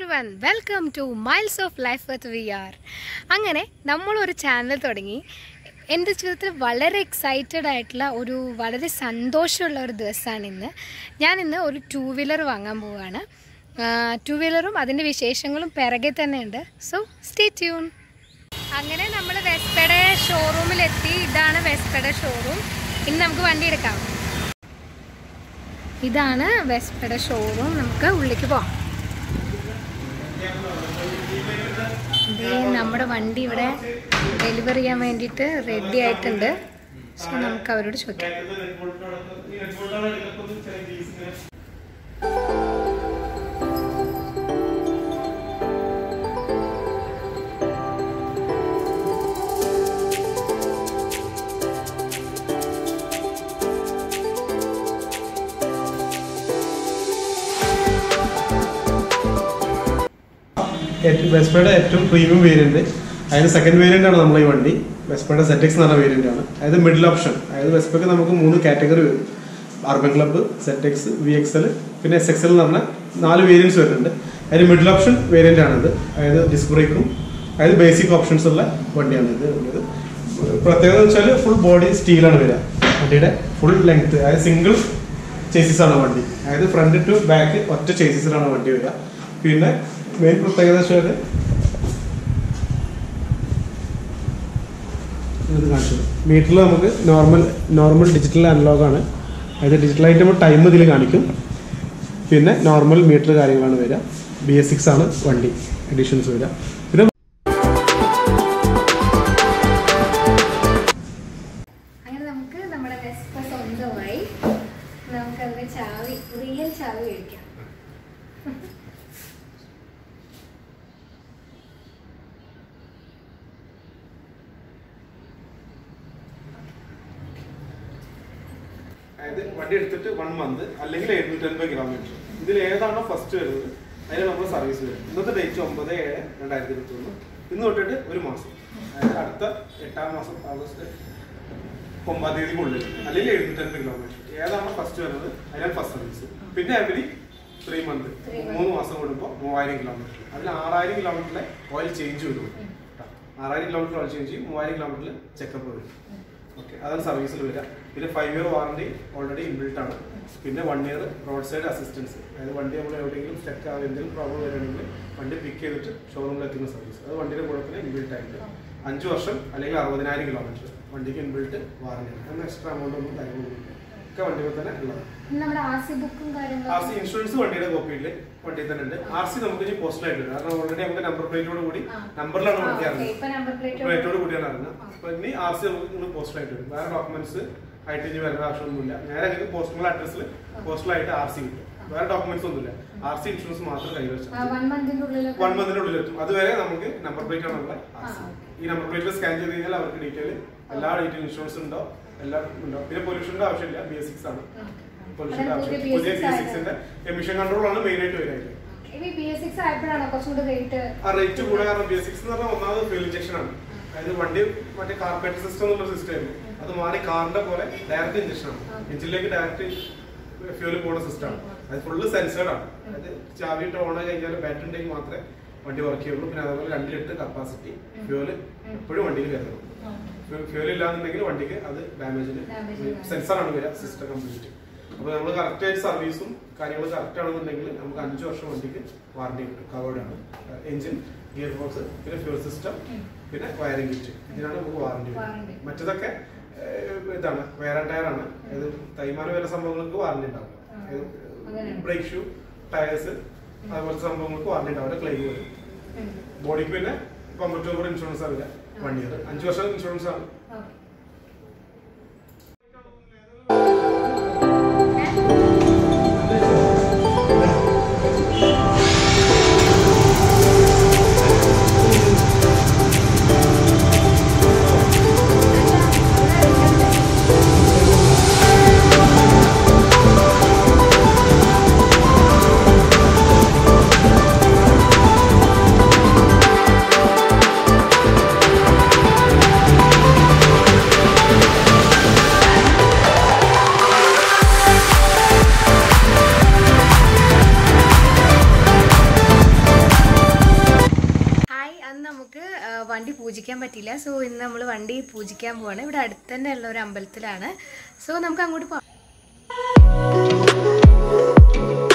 Every everyone welcome to miles of life with V R അങ്ങനെ നമ്മളൊരു channel തുടങ്ങി എൻ്റെ ജീവിതത്തിൽ വളരെ എക്സൈറ്റഡ് ആയിട്ടുള്ള ഒരു വളരെ സന്തോഷമുള്ള ഒരു ദിവസമാണ് ഇന്ന് ഞാൻ ഇന്ന് ഒരു ടൂ വീലർ വാങ്ങാൻ പോവുകയാണ് ടൂ വീലറും അതിൻ്റെ വിശേഷങ്ങളും പിറകെ തന്നെ ഉണ്ട് സോ സ്റ്റേ ട്യൂൺ അങ്ങനെ നമ്മൾ വെസ്പയുടെ ഷോറൂമിലെത്തി ഇതാണ് വെസ്പയുടെ ഷോറൂം ഇനി നമുക്ക് വണ്ടി എടുക്കാം ഇതാണ് വെസ്പയുടെ ഷോറൂം നമുക്ക് ഉള്ളിലേക്ക് പോവാം ദേ നമ്മുടെ വണ്ടി ഇവിടെ ഡെലിവറി ചെയ്യാൻ വേണ്ടിയിട്ട് റെഡി ആയിട്ടുണ്ട് സോ നമുക്ക് അവരോട് ചോദിക്കാം ഏറ്റവും വെസ്പയുടെ ഏറ്റവും പ്രീമിയം വേരിയന്റ് അതായത് സെക്കൻഡ് വേരിയന്റ് ആണ് നമ്മൾ ഈ വണ്ടി വെസ്പയുടെ സെറ്റെക്സ് എന്ന് പറഞ്ഞ വേരിയന്റ് ആണ് അതായത് മിഡിൽ ഓപ്ഷൻ അതായത് വെസ്പയ്ക്ക് നമുക്ക് മൂന്ന് കാറ്റഗറി വരും urban club ZX V X L പിന്നെ എസ് എക്സ് എൽ എന്ന് പറഞ്ഞ നാല് വേരിയൻസ് വരുന്നുണ്ട് അതിന് മിഡിൽ ഓപ്ഷൻ വേരിയന്റ് ആണിത് അതായത് ഡിസ്ക് ബ്രേക്കും അതായത് ബേസിക് ഓപ്ഷൻസ് ഉള്ള വണ്ടിയാണ് ഇത് ഉള്ളത് പ്രത്യേകത എന്ന് വെച്ചാൽ ഫുൾ ബോഡി സ്റ്റീലാണ് വരിക വണ്ടിയുടെ ഫുൾ ലെങ്ത് അതായത് സിംഗിൾ ചേസിസ് ആണ് വണ്ടി അതായത് ഫ്രണ്ട് ടു ബാക്ക് ഒറ്റ ചേസിസിലാണ് വണ്ടി വരിക പിന്നെ മെയിൻ പ്രത്യേകത വെച്ചാൽ ഇത് കാണിച്ചത് മീറ്ററിൽ നമുക്ക് നോർമൽ നോർമൽ ഡിജിറ്റൽ അനലോഗ് ആണ് അതായത് ഡിജിറ്റൽ ആയിട്ട് നമ്മൾ ടൈം ഇതിൽ കാണിക്കും പിന്നെ നോർമൽ മീറ്റർ കാര്യങ്ങളാണ് വരിക ബി എസ് സിക്സ് ആണ് വണ്ടി എഡിഷൻസ് വരിക പിന്നെ അങ്ങനെ നമുക്ക് നമ്മുടെ വെസ്പ സ്വന്തമായി നമുക്ക് അതിന്റെ ചാവി റിയൽ ചാവി കഴിക്കാം അതായത് വണ്ടി എടുത്തിട്ട് വൺ മന്ത് അല്ലെങ്കിൽ എഴുന്നൂറ്റി അൻപത് കിലോമീറ്റർ ഇതിൽ ഏതാണോ ഫസ്റ്റ് വരുന്നത് അതിന് നമ്മൾ സർവീസ് വരും ഇന്നത്തെ ഡേറ്റ് ഒമ്പത് ഏഴ് രണ്ടായിരത്തി ഇരുപത്തി ഒന്ന് ഇന്ന് തൊട്ടിട്ട് ഒരു മാസം അതായത് അടുത്ത എട്ടാം മാസം ഓഗസ്റ്റ് ഒമ്പതാം തീയതിക്കുള്ളിൽ അല്ലെങ്കിൽ എഴുന്നൂറ്റി അൻപത് കിലോമീറ്റർ ഏതാണോ ഫസ്റ്റ് വരുന്നത് അതിനാണ് ഫസ്റ്റ് സർവീസ് പിന്നെ every three month Three month. മൂന്ന് മാസം കൂടുമ്പോൾ മൂവായിരം കിലോമീറ്റർ അതിൽ ആറായിരം കിലോമീറ്ററിലെ ഓയിൽ ചേഞ്ച് വരും ആറായിരം കിലോമീറ്റർ ഓയിൽ ചേഞ്ച് ചെയ്യും മൂവായിരം കിലോമീറ്ററിൽ ചെക്കപ്പ് വരും ഓക്കെ അതാണ് സർവീസിൽ വരിക പിന്നെ five year warranty already inbuilt ആണ് പിന്നെ one year road side assistance അതായത് വണ്ടി നമ്മൾ എവിടെയെങ്കിലും സ്റ്റക്ക് ആവുക എന്തെങ്കിലും പ്രോബ്ലം വരികയാണെങ്കിൽ വണ്ടി പിക്ക് ചെയ്തിട്ട് ഷോറൂമിൽ എത്തുന്ന സർവീസ് അത് വണ്ടിയുടെ കൂടെ തന്നെ ഇൻബിൽട്ട് ആയിട്ട് അഞ്ച് വർഷം അല്ലെങ്കിൽ അറുപതിനായിരം കിലോമീറ്റർ വണ്ടിക്ക് ഇൻബിൽട്ട് വാറണ്ടി ആണ് എന്നാൽ എക്സ്ട്രാ എമൗണ്ട് ഒന്നും കാര്യങ്ങളൊന്നും ഒക്കെ വണ്ടിയിൽ തന്നെ ഉള്ളത് നമ്മുടെ ആർ സി ബുക്കും ആർ കാര്യങ്ങളും സി ഇൻഷുറൻസ് വണ്ടിയുടെ കോപ്പിയിൽ വണ്ടിയിൽ തന്നെ ഉണ്ട് ആർ സി നമുക്ക് ഇനി പോസ്റ്റലായിട്ട് വരും കാരണം ഓൾറെഡി നമുക്ക് നമ്പർ പ്ലേറ്റോട് കൂടി ആ. നമ്പറിലാണ് ആ, വണ്ടി okay. ഇറങ്ങുന്നത് ഇപ്പൊ നമ്പർ പ്ലേറ്റ് പ്ലേറ്റോട് കൂടിയാണ് ഇറങ്ങുന്നത് അപ്പൊ ഇനി ആർ സി നമുക്ക് ഇന്ന് പോസ്റ്റലായിട്ട് വരും വേറെ ഡോക്യുമെന്റ്സ് ആയിട്ട് ഇനി വരേണ്ട ആവശ്യമൊന്നുമില്ല നേരെ നിങ്ങൾക്ക് പോസ്റ്റൽ അഡ്രസ്സിൽ പോസ്റ്റലായിട്ട് ആർ സി കിട്ടും വേറെ ഡോക്യുമെന്റ്സ് ഒന്നുമില്ല ആർ സി ഇൻഷുറൻസ് മാത്രം കൈവശം വൺ മന്തിന്റെ ഉള്ളിലൊക്കെ വൺ മന്തിന്റെ ഉള്ളിൽ എത്തും അതുവരെ നമുക്ക് നമ്പർ പ്ലേറ്റ് ആണുള്ള ആർ സി ആ, ഈ നമ്പർ പ്ലേറ്റിൽ സ്കാൻ ചെയ്ത് കഴിഞ്ഞാൽ അവർക്ക് ഡീറ്റെയിൽ എല്ലാ ഡീറ്റെയിൽ ഇൻഷുറൻസ് ഉണ്ടോ എല്ലാം ഉണ്ടോ പിന്നെ പൊല്യൂഷന്റെ ആവശ്യമില്ല ബി എസ് സിക്സ് ആണ് പൊല്യൂഷന്റെ അതായത് ആവശ്യം പുതിയ പുതിയ BS6 ബി സിക്സിന്റെ എമിഷൻ കൺട്രോൾ ആണ് മെയിൻ ആയിട്ട് വരുന്നത് ഇനി ബി എസ് സിക്സ് ആയപ്പോഴാണോ കുറച്ചും കൂടി റേറ്റ് ആ റേറ്റ് കൂടെ കാരണം ബി സിക്സ് എന്ന് പറഞ്ഞാൽ ഒന്നാമത് ഫ്യൂൽ ഇഞ്ചക്ഷൻ ആണ് അതായത് വണ്ടി മറ്റേ കാർപ്പറ്റ് സിസ്റ്റം എന്നുള്ള സിസ്റ്റം ആയിരുന്നു അത് മാറി കാറിന്റെ പോലെ ഡയറക്റ്റ് ഇഞ്ചക്ഷൻ ആണ് Okay. എഞ്ചിനിലേക്ക് ഡയറക്റ്റ് ഫ്യൂല് പോകുന്ന സിസ്റ്റം ആണ് അത് ഫുള്ള് സെൻസേർഡ് ആണ് അതായത് ചാവി ഇട്ട് ഓൺ ആയി കഴിഞ്ഞാൽ ബാറ്ററി ഉണ്ടെങ്കിൽ മാത്രമേ വണ്ടി വർക്ക് ചെയ്യുള്ളൂ പിന്നെ അതുപോലെ രണ്ട് ലിറ്റർ കപ്പാസിറ്റി ഫ്യൂല് എപ്പോഴും വണ്ടിയിൽ കയറണം ഫ്യൂൽ ഇല്ലാന്നുണ്ടെങ്കിൽ വണ്ടിക്ക് അത് ഡാമേജിന് Damage ആണ്. സെൻസർ ആണ് വരിക സിസ്റ്റം കംപ്ലീറ്റ് അപ്പൊ നമ്മൾ കറക്റ്റ് ആയിട്ട് സർവീസും കാര്യങ്ങളും കറക്റ്റ് ആണെന്നുണ്ടെങ്കിൽ നമുക്ക് അഞ്ചു വർഷം വണ്ടിക്ക് വാറണ്ടി കിട്ടും കവേർഡ് ആണ് എഞ്ചിൻ ഗിയർ ബോക്സ് പിന്നെ ഫ്യൂൽ സിസ്റ്റം പിന്നെ വയറിംഗ് കിറ്റ് ഇതിനാണ് നമുക്ക് വാറണ്ടി Warranty. മറ്റതൊക്കെ ഏഹ്, ഇതാണ് വേറെ ടയർ ആണ് ഇത് തൈമാനം വരുന്ന സംഭവങ്ങൾക്ക് വാറണ്ടി ഉണ്ടാവില്ല ആ, അങ്ങനെയാണ്. ബ്രേക്ക് ഷൂ ടയേഴ്സ് അതുപോലത്തെ സംഭവങ്ങൾക്ക് വാറണ്ടി ഉണ്ടാവില്ല ക്ലെയിം വരും ബോഡിക്ക് പിന്നെ പമ്പറ്റോർ കൂടെ ഇൻഷുറൻസ് ആവില്ല വൺ ഇയർ അഞ്ചു വർഷം ഇൻഷുറൻസ് ആണ് ആ വണ്ടി പൂജിക്കാൻ പറ്റിയില്ല സോ ഇന്ന് നമ്മൾ വണ്ടി പൂജിക്കാൻ പോവാണ് ഇവിടെ അടുത്ത് തന്നെ ഉള്ള ഒരു അമ്പലത്തിലാണ് സോ നമുക്ക് അങ്ങോട്ട് പോവാം